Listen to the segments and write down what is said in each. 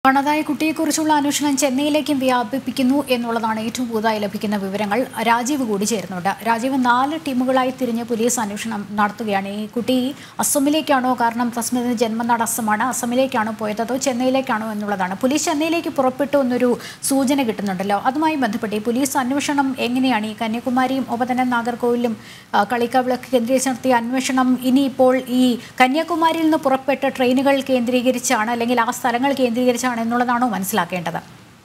കാണാതായ കുട്ടിയെക്കുറിച്ചുള്ള അന്വേഷണം ചെന്നൈയിലേക്കും വ്യാപിപ്പിക്കുന്നു എന്നുള്ളതാണ് ഏറ്റവും പുതുതായി ലഭിക്കുന്ന വിവരങ്ങൾ രാജീവ് കൂടി ചേരുന്നുണ്ട് രാജീവ് നാല് ടീമുകളായി തിരിഞ്ഞ് പോലീസ് അന്വേഷണം നടത്തുകയാണ് ഈ കുട്ടി അസമിലേക്കാണോ കാരണം തസ്മിന് ജന്മനാട് അസമാണ് അസമിലേക്കാണോ പോയത് അതോ ചെന്നൈയിലേക്കാണോ എന്നുള്ളതാണ് പോലീസ് ചെന്നൈയിലേക്ക് പുറപ്പെട്ടു എന്നൊരു സൂചന കിട്ടുന്നുണ്ടല്ലോ അതുമായി ബന്ധപ്പെട്ട് ഈ പോലീസ് അന്വേഷണം എങ്ങനെയാണ് ഈ കന്യാകുമാരിയും ഒപ്പം തന്നെ നാഗർകോവിലും ആ, കളിക്കാവിളക്ക് കേന്ദ്രീകരിച്ച് നടത്തിയ അന്വേഷണം ഇനിയിപ്പോൾ ഈ കന്യാകുമാരിയിൽ നിന്ന് പുറപ്പെട്ട ട്രെയിനുകൾ കേന്ദ്രീകരിച്ചാണ് അല്ലെങ്കിൽ ആ സ്ഥലങ്ങൾ കേന്ദ്രീകരിച്ചാണ് എന്നുള്ളതാണോ മനസ്സിലാക്കേണ്ടത്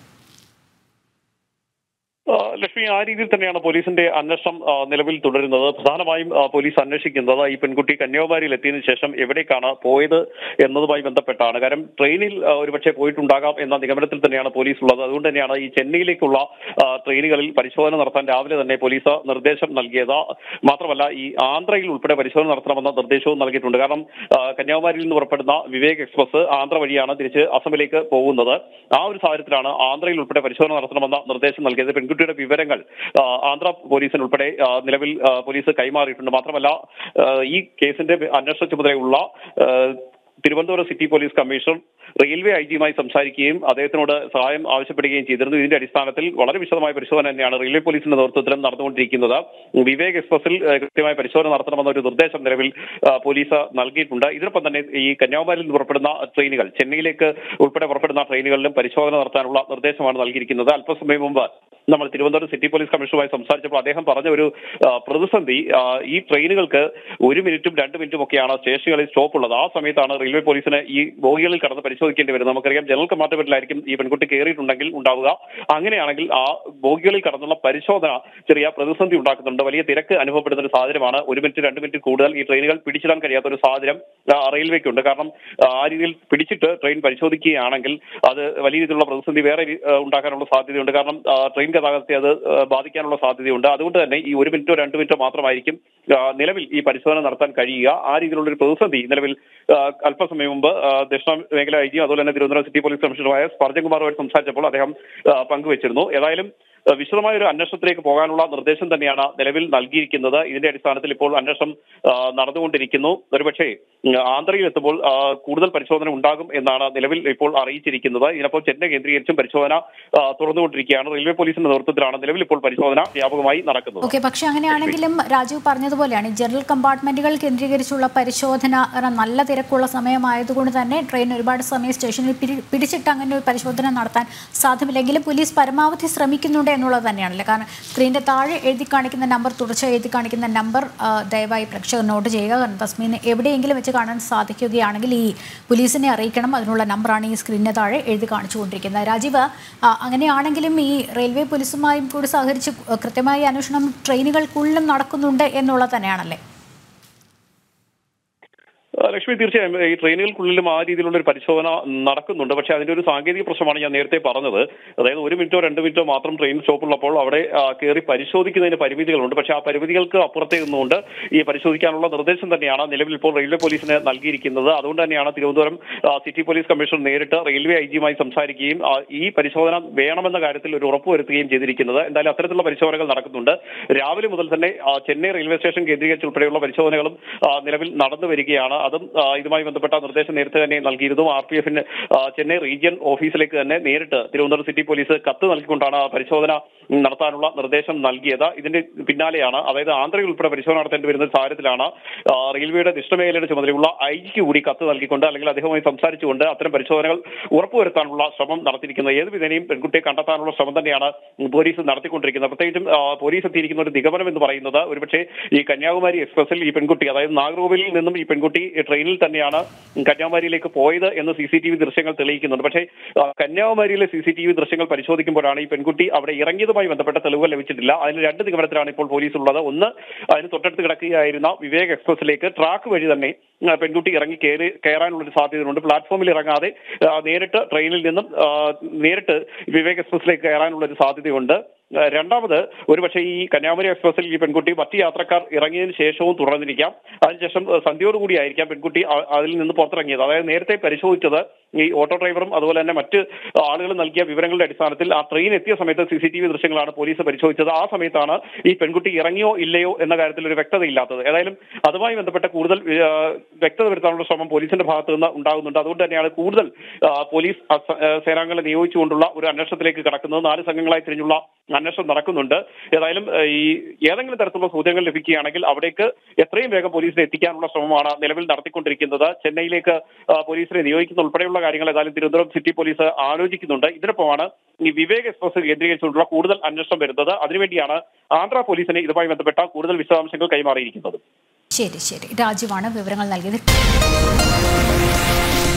ആ, ലക്ഷ്മി ആ രീതിയിൽ തന്നെയാണ് പോലീസിന്റെ അന്വേഷണം ആ, നിലവിൽ തുടരുന്നത് പ്രധാനമായും ആ, പോലീസ് അന്വേഷിക്കുന്നത് ഈ പെൺകുട്ടി കന്യാകുമാരിയിൽ എത്തിയതിനു ശേഷം എവിടേക്കാണ് പോയത് എന്നതുമായി ബന്ധപ്പെട്ടാണ് കാരണം ട്രെയിനിൽ ആ, ഒരുപക്ഷെ പോയിട്ടുണ്ടാകാം എന്ന നിഗമനത്തിൽ തന്നെയാണ് പോലീസ് ഉള്ളത് അതുകൊണ്ട് തന്നെയാണ് ഈ ചെന്നൈയിലേക്കുള്ള ആ, ട്രെയിനുകളിൽ പരിശോധന നടത്താൻ രാവിലെ തന്നെ പോലീസ് നിർദ്ദേശം നൽകിയത് മാത്രമല്ല ഈ ആന്ധ്രയിൽ ഉൾപ്പെടെ പരിശോധന നടത്തണമെന്ന നിർദ്ദേശവും നൽകിയിട്ടുണ്ട് കാരണം ആ, കന്യാകുമാരിയിൽ നിന്ന് പുറപ്പെടുന്ന വിവേക് എക്സ്പ്രസ് ആന്ധ്ര വഴിയാണ് തിരിച്ച് അസമിലേക്ക് പോകുന്നത് ആ ഒരു സാഹചര്യത്തിലാണ് ആന്ധ്രയിൽ ഉൾപ്പെടെ പരിശോധന നടത്തണമെന്ന നിർദ്ദേശം നൽകിയത് പെൺകുട്ടിയുടെ വിവരങ്ങൾ ആ, ആന്ധ്ര പോലീസിന് ഉൾപ്പെടെ ആ, നിലവിൽ ആ, പോലീസ് കൈമാറിയിട്ടുണ്ട് മാത്രമല്ല ആ, ഈ കേസിന്റെ അന്വേഷണ ചുമതലയുള്ള ആ, Thiruvananthapuram city police commissioner railway I ജിയുമായി സംസാരിക്കുകയും അദ്ദേഹത്തിനോട് സഹായം ആവശ്യപ്പെടുകയും ചെയ്തിരുന്നു ഇതിന്റെ അടിസ്ഥാനത്തിൽ വളരെ വിശദമായ പരിശോധന തന്നെയാണ് റെയിൽവേ പോലീസിന്റെ നേതൃത്വത്തിലും നടന്നുകൊണ്ടിരിക്കുന്നത് വിവേക് എക്സ്പ്രസിൽ ഏഹ്, കൃത്യമായ പരിശോധന നടത്തണമെന്ന ഒരു നിർദ്ദേശം നിലവിൽ ആ, പോലീസ് നൽകിയിട്ടുണ്ട് ഇതിനൊപ്പം തന്നെ ഈ കന്യാകുമാരിയിൽ നിന്ന് പുറപ്പെടുന്ന ട്രെയിനുകൾ ചെന്നൈയിലേക്ക് ഉൾപ്പെടെ പുറപ്പെടുന്ന ട്രെയിനുകളിലും പരിശോധന നടത്താനുള്ള നിർദ്ദേശമാണ് നൽകിയിരിക്കുന്നത് അല്പസമയം മുമ്പ് നമ്മൾ തിരുവനന്തപുരം സിറ്റി പോലീസ് കമ്മീഷണറുമായി സംസാരിച്ചപ്പോൾ അദ്ദേഹം പറഞ്ഞ ഒരു ആ, പ്രതിസന്ധി ആ, ഈ ട്രെയിനുകൾക്ക് ഒരു മിനിറ്റും രണ്ട് മിനിറ്റും ഒക്കെയാണ് സ്റ്റേഷനുകളിൽ സ്റ്റോപ്പ് ഉള്ളത് ആ സമയത്താണ് റെയിൽവേ പോലീസിന് ഈ ബോഗികളിൽ കടന്ന് പരിശോധിക്കേണ്ടി വരുന്നത് നമുക്കറിയാം ജനറൽ കമ്പാർട്ട്മെന്റിലായിരിക്കും ഈ പെൺകുട്ടി കയറിയിട്ടുണ്ടെങ്കിൽ ഉണ്ടാവുക അങ്ങനെയാണെങ്കിൽ ആ ബോഗികളിൽ കടന്നുള്ള പരിശോധന ചെറിയ പ്രതിസന്ധി ഉണ്ടാക്കുന്നുണ്ട് വലിയ തിരക്ക് അനുഭവപ്പെടുന്ന ഒരു സാഹചര്യമാണ് ഒരു മിനിറ്റ് രണ്ട് മിനിറ്റ് കൂടുതൽ ഈ ട്രെയിനുകൾ പിടിച്ചിടാൻ കഴിയാത്ത ഒരു സാഹചര്യം ആ, റെയിൽവേക്കുണ്ട് കാരണം ആ, ആ രീതിയിൽ പിടിച്ചിട്ട് ട്രെയിൻ പരിശോധിക്കുകയാണെങ്കിൽ അത് വലിയ രീതിയിലുള്ള പ്രതിസന്ധി വേറെ രീ- ആ, ഉണ്ടാക്കാനുള്ള സാധ്യതയുണ്ട് കാരണം ആ, ട്രെയിൻ ഗതാഗതത്തെ അത് ആ, ബാധിക്കാനുള്ള സാധ്യതയുണ്ട് അതുകൊണ്ട് തന്നെ ഈ ഒരു മിനിറ്റോ രണ്ട് മിനിറ്റോ മാത്രമായിരിക്കും ആ, നിലവിൽ ഈ പരിശോധന നടത്താൻ കഴിയുക ആ രീതിയിലുള്ള ഒരു പ്രതിസന്ധി നിലവിൽ ആ, അല്പസമയം മുമ്പ് ആ, ദക്ഷിണ മേഖല ഐ ജി അതുപോലെ തന്നെ തിരുവനന്തപുരം സിറ്റി പോലീസ് കമ്മീഷണറായ സ്പർജൻകുമാറുമായി സംസാരിച്ചപ്പോൾ അദ്ദേഹം ആ, പങ്കുവച്ചിരുന്നു ഏതായാലും ആ, വിശദമായ ഒരു അന്വേഷണത്തിലേക്ക് പോകാനുള്ള നിർദ്ദേശം തന്നെയാണ് നിലവിൽ നൽകിയിരിക്കുന്നത് ഇതിന്റെ അടിസ്ഥാനത്തിൽ ഇപ്പോൾ അന്വേഷണം ആ, നടന്നുകൊണ്ടിരിക്കുന്നു ഒരുപക്ഷേ ഉം, ആന്ധ്രയിൽ എത്തുമ്പോൾ ആ, കൂടുതൽ പരിശോധന ഉണ്ടാകും എന്നാണ് നിലവിൽ ഇപ്പോൾ അറിയിച്ചിരിക്കുന്നത് ഇതിനപ്പോൾ ചെന്നൈ കേന്ദ്രീകരിച്ചും പരിശോധന ആ, തുറന്നുകൊണ്ടിരിക്കുകയാണ് റെയിൽവേ പോലീസിന്റെ നേതൃത്വത്തിലാണ് നിലവിൽ ഇപ്പോൾ പരിശോധന വ്യാപകമായി നടക്കുന്നത് ഓക്കെ പക്ഷെ അങ്ങനെയാണെങ്കിലും രാജീവ് പറഞ്ഞതുപോലെയാണ് ഈ ജനറൽ കമ്പാർട്ട്മെന്റുകൾ കേന്ദ്രീകരിച്ചുള്ള പരിശോധന കാരണം നല്ല തിരക്കുള്ള സമയമായതുകൊണ്ട് തന്നെ ട്രെയിൻ ഒരുപാട് സമയം സ്റ്റേഷനിൽ പിടി- പിടിച്ചിട്ട് അങ്ങനെ ഒരു പരിശോധന നടത്താൻ സാധ്യമില്ലെങ്കിലും പോലീസ് പരമാവധി ശ്രമിക്കുന്നുണ്ട് എന്നുള്ളത് തന്നെയാണല്ലേ കാരണം സ്ക്രീനിന്റെ താഴെ എഴുതി കാണിക്കുന്ന നമ്പർ തുടർച്ചയായി എഴുതി കാണിക്കുന്ന നമ്പർ ആ, ദയവായി പ്രേക്ഷകർ നോട്ട് ചെയ്യുക കാരണം തസ്മീന് എവിടെയെങ്കിലും വെച്ച് കാണാൻ സാധിക്കുകയാണെങ്കിൽ ഈ പോലീസിനെ അറിയിക്കണം അതിനുള്ള നമ്പറാണ് ഈ സ്ക്രീനിന് താഴെ എഴുതി കാണിച്ചുകൊണ്ടിരിക്കുന്നത് രാജീവ് ആ, അങ്ങനെയാണെങ്കിലും ഈ റെയിൽവേ പോലീസുമായും കൂടി സഹകരിച്ച് കൃത്യമായി അന്വേഷണം ട്രെയിനുകൾക്കുള്ളിലും നടക്കുന്നുണ്ട് എന്നുള്ളത് തന്നെയാണല്ലേ ആ, ലക്ഷ്മി തീർച്ചയായും ഈ ട്രെയിനുകൾക്കുള്ളിലും ആ രീതിയിലുള്ള ഒരു പരിശോധന നടക്കുന്നുണ്ട് പക്ഷേ അതിന്റെ ഒരു സാങ്കേതിക പ്രശ്നമാണ് ഞാൻ നേരത്തെ പറഞ്ഞത് അതായത് ഒരു മിനിറ്റോ രണ്ട് മിനിറ്റോ മാത്രം ട്രെയിൻ സ്റ്റോപ്പുള്ളപ്പോൾ അവിടെ ആ, കയറി പരിശോധിക്കുന്നതിന് പരിമിതികളുണ്ട് പക്ഷേ ആ പരിമിതികൾക്ക് അപ്പുറത്തേ നിന്നുകൊണ്ട് ഈ പരിശോധിക്കാനുള്ള നിർദ്ദേശം തന്നെയാണ് നിലവിൽ ഇപ്പോൾ റെയിൽവേ പോലീസിന് നൽകിയിരിക്കുന്നത് അതുകൊണ്ട് തന്നെയാണ് തിരുവനന്തപുരം ആ, സിറ്റി പോലീസ് കമ്മീഷണർ നേരിട്ട് റെയിൽവേ ഐ ജിയുമായി സംസാരിക്കുകയും ആ, ഈ പരിശോധന വേണമെന്ന കാര്യത്തിൽ ഒരു ഉറപ്പ് വരുത്തുകയും ചെയ്തിരിക്കുന്നത് എന്തായാലും അത്തരത്തിലുള്ള പരിശോധനകൾ നടക്കുന്നുണ്ട് രാവിലെ മുതൽ തന്നെ ആ, ചെന്നൈ റെയിൽവേ സ്റ്റേഷൻ കേന്ദ്രീകരിച്ച് ഉൾപ്പെടെയുള്ള പരിശോധനകളും ആ, നിലവിൽ നടന്നു വരികയാണ് അതും ആ, ഇതുമായി ബന്ധപ്പെട്ട നിർദ്ദേശം നേരത്തെ തന്നെ നൽകിയിരുന്നു ആർ പി എഫിന് ചെന്നൈ റീജിയൻ ഓഫീസിലേക്ക് തന്നെ നേരിട്ട് തിരുവനന്തപുരം സിറ്റി പോലീസ് കത്ത് നൽകിക്കൊണ്ടാണ് ആ പരിശോധന ഉം, നടത്താനുള്ള നിർദ്ദേശം നൽകിയത് ഇതിന്റെ പിന്നാലെയാണ് അതായത് ആന്ധ്രയിൽ ഉൾപ്പെടെ പരിശോധന നടത്തേണ്ടി വരുന്ന ഒരു സാഹചര്യത്തിലാണ് ആ, റെയിൽവേയുടെ ദക്ഷിണമേഖലയുടെ ചുമതലയുള്ള ഐ ജിക്ക് കൂടി കത്ത് നൽകിക്കൊണ്ട് അല്ലെങ്കിൽ അദ്ദേഹവുമായി സംസാരിച്ചുകൊണ്ട് അത്തരം പരിശോധനകൾ ഉറപ്പുവരുത്താനുള്ള ശ്രമം നടത്തിയിരിക്കുന്നത് ഏത് വിധേനയും പെൺകുട്ടിയെ കണ്ടെത്താനുള്ള ശ്രമം തന്നെയാണ് പോലീസ് നടത്തിക്കൊണ്ടിരിക്കുന്നത് പ്രത്യേകിച്ചും ആ, പോലീസ് എത്തിയിരിക്കുന്ന ഒരു നിഗമനം എന്ന് പറയുന്നത് ഒരുപക്ഷെ ഈ കന്യാകുമാരി എക്സ്പ്രസിൽ ഈ പെൺകുട്ടി അതായത് നാഗർകോവിലിൽ നിന്നും ഈ പെൺകുട്ടി ട്രെയിനിൽ തന്നെയാണ് കന്യാകുമാരിയിലേക്ക് പോയത് എന്ന് സി സി ടി വി ദൃശ്യങ്ങൾ തെളിയിക്കുന്നുണ്ട് പക്ഷേ ആ, കന്യാകുമാരിയിലെ സി സി ടി വി ദൃശ്യങ്ങൾ പരിശോധിക്കുമ്പോഴാണ് ഈ പെൺകുട്ടി അവിടെ ഇറങ്ങിയതുമായി ബന്ധപ്പെട്ട തെളിവുകൾ ലഭിച്ചിട്ടില്ല അതിന് രണ്ട് നിഗമനത്തിലാണ് ഇപ്പോൾ പോലീസ് ഉള്ളത് ഒന്ന് അതിന് തൊട്ടടുത്ത് കിടക്കുകയായിരുന്ന വിവേക് എക്സ്പ്രസിലേക്ക് ട്രാക്ക് വഴി തന്നെ ആ, പെൺകുട്ടി ഇറങ്ങി കയറി കയറാനുള്ള ഒരു സാധ്യതയുണ്ട് പ്ലാറ്റ്ഫോമിൽ ഇറങ്ങാതെ ആ, നേരിട്ട് ട്രെയിനിൽ നിന്നും ആ, നേരിട്ട് വിവേക് എക്സ്പ്രസിലേക്ക് കയറാനുള്ള ഒരു സാധ്യതയുണ്ട് ആ, രണ്ടാമത് ഒരുപക്ഷെ ഈ കന്യാകുമാരി എക്സ്പ്രസിൽ ഈ പെൺകുട്ടി മറ്റ് യാത്രക്കാർ ഇറങ്ങിയതിനു ശേഷവും തുടർന്നിരിക്കാം അതിനുശേഷം ആ, സന്ധ്യയോടുകൂടി ആയിരിക്കാം പെൺകുട്ടി ആ- അതിൽ നിന്ന് പുറത്തിറങ്ങിയത് അതായത് നേരത്തെ പരിശോധിച്ചത് ഈ ഓട്ടോ ഡ്രൈവറും അതുപോലെ തന്നെ മറ്റ് ആളുകൾ നൽകിയ വിവരങ്ങളുടെ അടിസ്ഥാനത്തിൽ ആ ട്രെയിൻ എത്തിയ സമയത്ത് സി സി ടി വി ദൃശ്യങ്ങളാണ് പോലീസ് പരിശോധിച്ചത് ആ സമയത്താണ് ഈ പെൺകുട്ടി ഇറങ്ങിയോ ഇല്ലയോ എന്ന കാര്യത്തിൽ ഒരു വ്യക്തതയില്ലാത്തത് ഏതായാലും അതുമായി ബന്ധപ്പെട്ട കൂടുതൽ ആ, വ്യക്തത വരുത്താനുള്ള ശ്രമം പോലീസിന്റെ ഭാഗത്ത് നിന്ന് ഉണ്ടാകുന്നുണ്ട് അതുകൊണ്ട് തന്നെയാണ് കൂടുതൽ ആ, പോലീസ് അസ- ആ, സേനാംഗങ്ങളെ നിയോഗിച്ചുകൊണ്ടുള്ള ഒരു അന്വേഷണത്തിലേക്ക് കടക്കുന്നത് നാല് സംഘങ്ങളായി തിരിഞ്ഞുള്ള അന്വേഷണം നടക്കുന്നുണ്ട് ഏതായാലും ആ, ഈ ഏതെങ്കിലും തരത്തിലുള്ള സൂചനകൾ ലഭിക്കുകയാണെങ്കിൽ അവിടേക്ക് എത്രയും വേഗം പോലീസിനെ എത്തിക്കാനുള്ള ശ്രമമാണ് നിലവിൽ നടത്തിക്കൊണ്ടിരിക്കുന്നത് ചെന്നൈയിലേക്ക് ആ, പോലീസിനെ നിയോഗിക്കുന്ന ഉൾപ്പെടെയുള്ള കാര്യങ്ങൾ ഏതായാലും തിരുവനന്തപുരം സിറ്റി പോലീസ് ആലോചിക്കുന്നുണ്ട് ഇതിനൊപ്പമാണ് ഈ വിവേക് എക്സ്പ്രസ് കേന്ദ്രീകരിച്ചുകൊണ്ടുള്ള കൂടുതൽ അന്വേഷണം വരുന്നത് അതിനുവേണ്ടിയാണ് ആന്ധ്ര പോലീസിന് ഇതുമായി ബന്ധപ്പെട്ട കൂടുതൽ വിശദാംശങ്ങൾ കൈമാറിയിരിക്കുന്നത് ശരി ശരി രാജുവാണ് വിവരങ്ങൾ നൽകിയത്